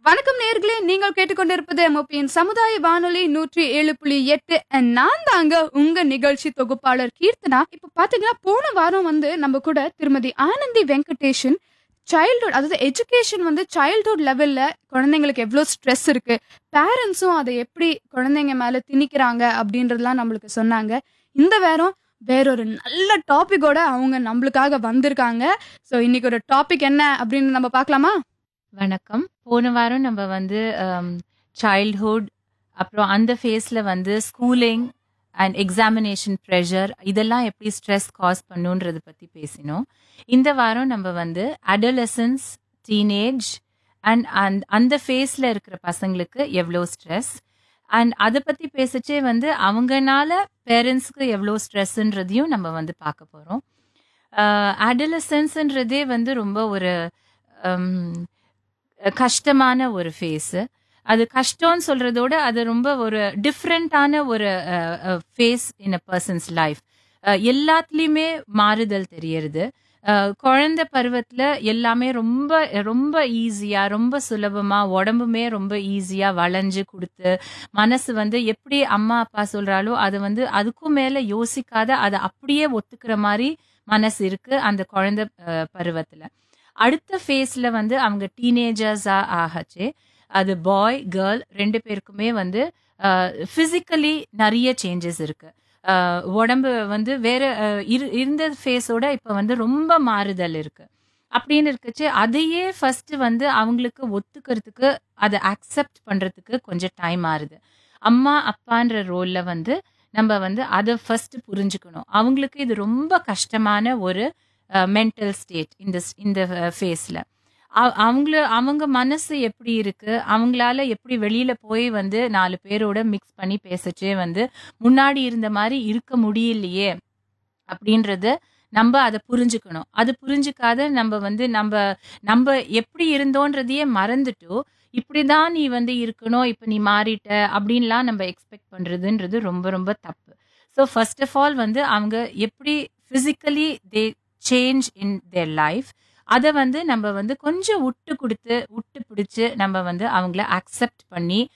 வணக்கம் நேர்களே நீங்கள் கேட்டுக்கொண்டிருப்பது எம்ஓபியின் சமுதாய வானொலி நூற்றி ஏழு புள்ளி எட்டு நான் தாங்க உங்க நிகழ்ச்சி தொகுப்பாளர் கீர்த்தனா இப்ப பாத்தீங்கன்னா போன வாரம் வந்து நம்ம கூட திருமதி ஆனந்தி வெங்கடேஷன் சைல்ட்ஹுட் அதாவது எஜுகேஷன் வந்து சைல்ட்ஹுட் லெவல்ல குழந்தைங்களுக்கு எவ்வளோ ஸ்ட்ரெஸ் இருக்கு பேரண்ட்ஸும் அதை எப்படி குழந்தைங்க மேல திணிக்கிறாங்க அப்படின்றதெல்லாம் நம்மளுக்கு சொன்னாங்க இந்த வாரம் வேறொரு நல்ல டாபிக்கோட அவங்க நம்மளுக்காக வந்திருக்காங்க ஸோ இன்னைக்கு ஒரு டாபிக் என்ன அப்படின்னு நம்ம பார்க்கலாமா வணக்கம் போன வாரம் நம்ம வந்து சைல்ட்ஹுட் அப்புறம் அந்த ஃபேஸில் வந்து ஸ்கூலிங் அண்ட் எக்ஸாமினேஷன் ப்ரெஷர் இதெல்லாம் எப்படி ஸ்ட்ரெஸ் காஸ் பண்ணுன்றதை பற்றி பேசினோம் இந்த வாரம் நம்ம வந்து அடலசன்ஸ் டீனேஜ் அண்ட் அந் அந்த ஃபேஸில் இருக்கிற பசங்களுக்கு எவ்வளோ ஸ்ட்ரெஸ் அண்ட் அதை பற்றி பேசிச்சே வந்து அவங்கனால பேரண்ட்ஸ்க்கு எவ்வளோ ஸ்ட்ரெஸ்ன்றதையும் நம்ம வந்து பார்க்க போகிறோம் அடலசன்ஸ்ன்றதே வந்து ரொம்ப ஒரு கஷ்டமான ஒரு ஃபேஸு அது கஷ்டம்னு சொல்றதோட அது ரொம்ப ஒரு டிஃப்ரெண்ட்டான ஒரு phase in a person's life எல்லாத்துலேயுமே மாறுதல் தெரியறது குழந்தை பருவத்தில் எல்லாமே ரொம்ப ரொம்ப ஈஸியாக ரொம்ப சுலபமாக உடம்புமே ரொம்ப ஈஸியாக வளைஞ்சு கொடுத்து மனசு வந்து எப்படி அம்மா அப்பா சொல்கிறாலோ அது வந்து அதுக்கும் மேலே யோசிக்காத அதை அப்படியே ஒத்துக்கிற மாதிரி மனசு இருக்குது அந்த குழந்தை பருவத்தில் அடுத்த ஃபேஸில் வந்து அவங்க டீனேஜர்ஸாக ஆகச்சு அது பாய் கேர்ள் ரெண்டு பேருக்குமே வந்து ஃபிசிக்கலி நிறைய சேஞ்சஸ் இருக்கு உடம்பு வந்து வேற இருந்த ஃபேஸோட இப்போ வந்து ரொம்ப மாறுதல் இருக்கு அப்படின்னு இருக்குச்சு அதையே ஃபர்ஸ்ட் வந்து அவங்களுக்கு ஒத்துக்கிறதுக்கு அதை அக்செப்ட் பண்றதுக்கு கொஞ்சம் டைம் ஆறுது அம்மா அப்பான்ற ரோல்ல வந்து நம்ம வந்து அதை ஃபர்ஸ்ட் புரிஞ்சுக்கணும் அவங்களுக்கு இது ரொம்ப கஷ்டமான ஒரு மென்டல் ஸ்டேட் இந்த இந்த ஃபேஸில் அவங்கள அவங்க மனசு எப்படி இருக்கு அவங்களால எப்படி வெளியில போய் வந்து நாலு பேரோட மிக்ஸ் பண்ணி பேசச்சே வந்து முன்னாடி இருந்த மாதிரி இருக்க முடியலையே அப்படின்றது நம்ம அதை புரிஞ்சுக்கணும் அது புரிஞ்சுக்காத நம்ம வந்து நம்ம நம்ம எப்படி இருந்தோன்றதையே மறந்துட்டோ இப்படிதான் நீ வந்து இருக்கணும் இப்போ நீ மாறிட்ட அப்படின்லாம் நம்ம எக்ஸ்பெக்ட் பண்றதுன்றது ரொம்ப ரொம்ப தப்பு ஸோ ஃபர்ஸ்ட் ஆஃப் ஆல் வந்து அவங்க எப்படி physically they change in their life அதை வந்து நம்ம வந்து கொஞ்சம் விட்டு கொடுத்து விட்டு பிடிச்சி நம்ம வந்து அவங்கள அக்செப்ட் பண்ணி